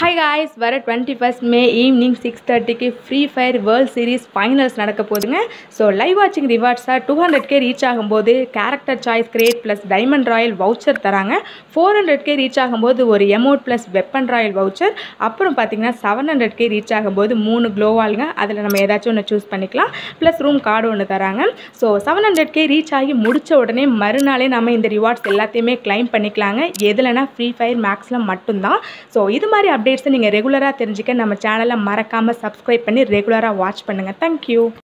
hi guys வர twenty first May evening six தேர்ட்டிக்கு Free Fire world series finals நடக்க போகுதுங்க ஸோ லைவ் வாட்சிங் ரிவார்ட்ஸாக டூ ஹண்ட்ரட் கே ரீச் ஆகும்போது character choice crate plus diamond royal voucher தராங்க four hundred K reach ஆகும்போது ஒரு amount plus weapon royal voucher அப்புறம் பார்த்தீங்கன்னா செவன் ஹண்ட்ரட் கே ரீச் ஆகும்போது மூணு க்ளோவாலுங்க அதில் நம்ம ஏதாச்சும் ஒன்று சூஸ் பண்ணிக்கலாம் ப்ளஸ் ரூம் கார்டு ஒன்று தராங்க so seven hundred K reach ஆகி முடித்த உடனே மறுநாளே நம்ம இந்த ரிவார்ட்ஸ் எல்லாத்தையுமே கிளைம் பண்ணிக்கலாங்க எதுலனா ஃப்ரீ ஃபயர் மேக்ஸில் மட்டும்தான் ஸோ இது மாதிரி அப்டேட்ஸை நீங்கள் ரெகுலராக தெரிஞ்சுக்க நம்ம சேனலை மறக்காமல் சப்ஸ்கிரைப் பண்ணி ரெகுலராக வாட்ச் பண்ணுங்கள் தேங்க்யூ